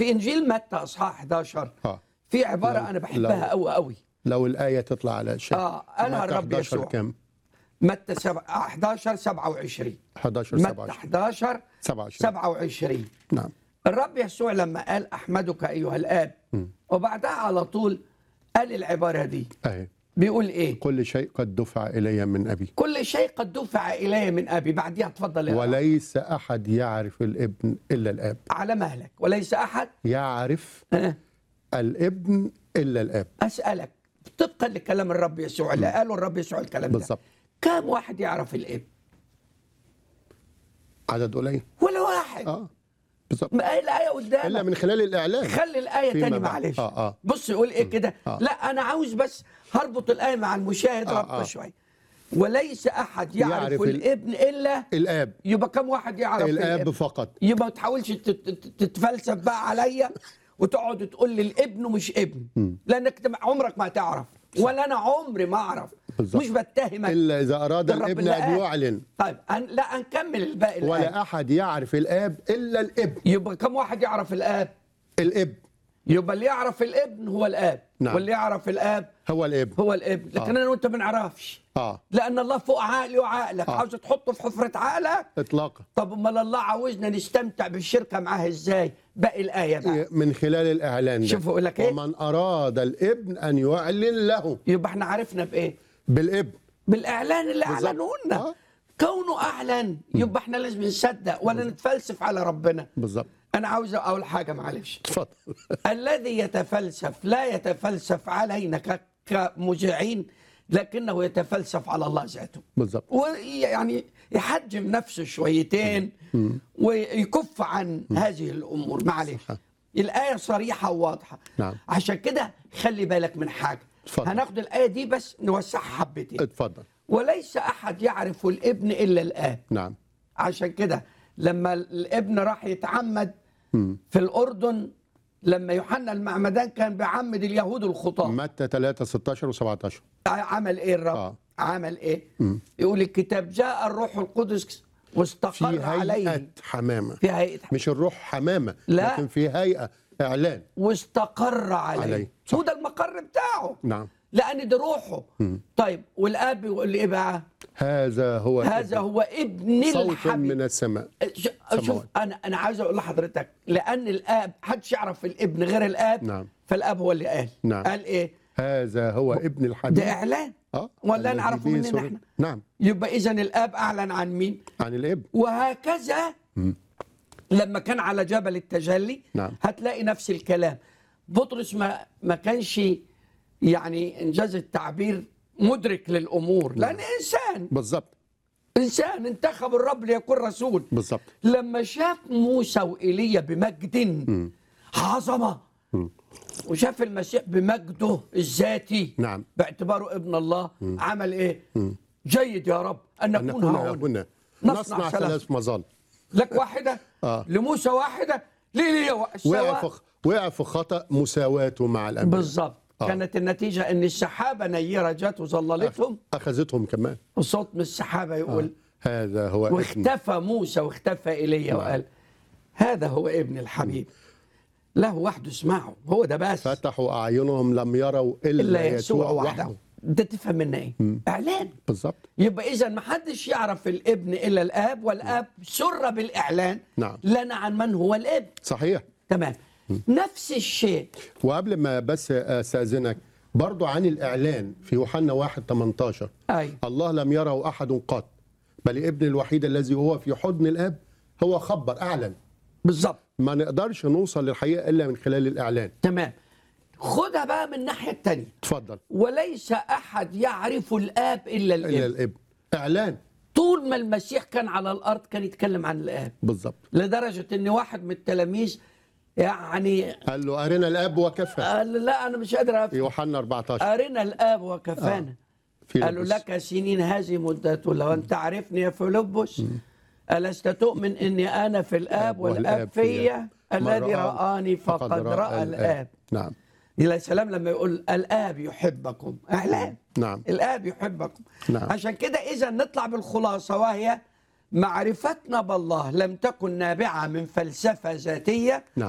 في انجيل متى اصحاح 11 اه في عباره لو- انا بحبها لو- قوي قوي لو الآية تطلع على الشاشة اه انا متى الرب 11 يسوع كم؟ متى سبع- 11 27 11 متى 27 11 27 27 نعم الرب يسوع لما قال احمدك ايها الاب وبعدها على طول قال العباره دي أهي بيقول ايه كل شيء قد دفع إلي من أبي كل شيء قد دفع الي من ابي بعديها اتفضل يا رب. وليس أحد يعرف الابن إلا الآب على مهلك وليس احد يعرف أه. الابن إلا الآب اسالك طبقا لكلام الرب يسوع اللي قاله الرب يسوع الكلام ده بالظبط كم واحد يعرف الاب عدد قليل ولا واحد اه بالظبط ما هي الايه قدامك إلا من خلال الإعلان خلي الآية فيما تاني بعد. معلش آه، آه. بص يقول إيه كده آه. لا أنا عاوز بس هربط الآية مع المشاهد آه، ربطة آه. شوية وليس أحد يعرف, يعرف ال- الابن إلا الآب يبقى كم واحد يعرف الآب الابن فقط يبقى ما تحاولش تت- تت- تتفلسف بقى عليا وتقعد تقول لي الابن مش ابن لأنك تم- عمرك ما تعرف ولا أنا عمري ما أعرف بالظبط. مش بتهمك إلا إذا أراد ده الرب الابن اللي أن قال. يعلن طيب أن لا هنكمل الباقي الآية ولا أحد يعرف الآب إلا الابن يبقى كم واحد يعرف الآب الابن يبقى اللي يعرف الابن هو الآب نعم. واللي يعرف الآب هو الابن هو الابن لكن انا وانت ما نعرفش آه لان الله فوق عقلي وعقلك آه. عاوز تحطه في حفره عقلك إطلاقا طب امال الله عاوزنا نستمتع بالشركه معاه ازاي باقي الايه بقى من خلال الإعلان ده شوف أقول لك إيه؟ ومن أراد الابن أن يعلن له يبقى احنا عرفنا بايه بالابن بالاعلان اللي بالظبط. اعلنوا لنا آه. كونه اعلن يبقى احنا لازم نصدق ولا نتفلسف على ربنا بالظبط انا عاوز اقول حاجه معلش اتفضل الذي يتفلسف لا يتفلسف علينا ك- كمذيعين لكنه يتفلسف على الله ذاته بالظبط ويعني يحجم نفسه شويتين ويكف عن هذه الامور معلش صح. الايه صريحه وواضحه نعم. عشان كده خلي بالك من حاجه اتفضل. هناخد الايه دي بس نوسعها حبتين اتفضل وليس احد يعرف الابن الا الاب نعم عشان كده لما الابن راح يتعمد في الاردن لما يوحنا المعمدان كان بيعمد اليهود الخطاه متى 3 16 و17 عمل ايه الرب؟ آه. عمل ايه؟ يقول الكتاب جاء الروح القدس في واستقر عليه هيئة حمامة في هيئة مش الروح حمامة لا. لكن في هيئة إعلان واستقر عليه, عليه. صح. هو ده المقر بتاعه نعم لأن ده روحه طيب والآب يقول لي إيه بقى؟ هذا هو هذا الابن. هو ابن صوت الحبيب من السماء ش- شوف سماوات. أنا أنا عايز أقول لحضرتك لأن الآب محدش يعرف الابن غير الآب نعم. فالآب هو اللي قال نعم. قال إيه؟ هذا هو ابن الحبيب ده إعلان اه ولا الذي نعرفه به مننا سرور. إحنا نعم يبقى إذا الآب أعلن عن مين؟ عن الابن وهكذا لما كان على جبل التجلي نعم. هتلاقي نفس الكلام بطرس ما ما كانش يعني انجاز التعبير مدرك للامور لان انسان بالظبط انسان انتخب الرب ليكون رسول بالظبط لما شاف موسى وايليا بمجد عظمه وشاف المسيح بمجده الذاتي نعم. باعتباره ابن الله عمل ايه؟ جيد يا رب ان أن نكون نكون هنا هنا نصنع نصنع ثلاث. ثلاث مظال لك واحدة آه. لموسى واحدة ليه وقع سواء في وقع في خطأ مساواته مع الأنبياء بالظبط آه. كانت النتيجة ان السحابة نيرة جت وظللتهم أخذتهم كمان وصوت من السحابة يقول هذا هو ابن واختفى موسى واختفى ايليا وقال هذا هو ابن الحبيب له وحده اسمعه هو ده بس فتحوا أعينهم لم يروا إلا, الا يسوع وحده وحده ده تفهم منه ايه؟ اعلان بالظبط يبقى اذا ما حدش يعرف الابن الا الاب والاب سر بالاعلان نعم. لنا عن من هو الابن صحيح تمام نفس الشيء وقبل ما بس استاذنك برضو عن الاعلان في يوحنا 1 18 ايوه الله لم يره احد قط بل ابن الوحيد الذي هو في حضن الاب هو خبر اعلن بالظبط ما نقدرش نوصل للحقيقه الا من خلال الاعلان تمام خدها بقى من الناحيه الثانيه اتفضل وليس احد يعرف الاب الا الا الابن الابن اعلان طول ما المسيح كان على الارض كان يتكلم عن الاب بالظبط لدرجه ان واحد من التلاميذ يعني قال له ارنا الاب وكفى قال لا انا مش قادر في افهم يوحنا 14 ارنا الاب وكفانا في قالوا لبس. لك سنين هذه مدته لو انت عرفني يا فيلبس ألست تؤمن إني أنا في الآب والآب فيا الذي رآني فقد رأى الآب نعم يا سلام لما يقول الآب يحبكم إعلان نعم الآب يحبكم نعم. عشان كده إذا نطلع بالخلاصة وهي معرفتنا بالله لم تكن نابعة من فلسفة ذاتية نعم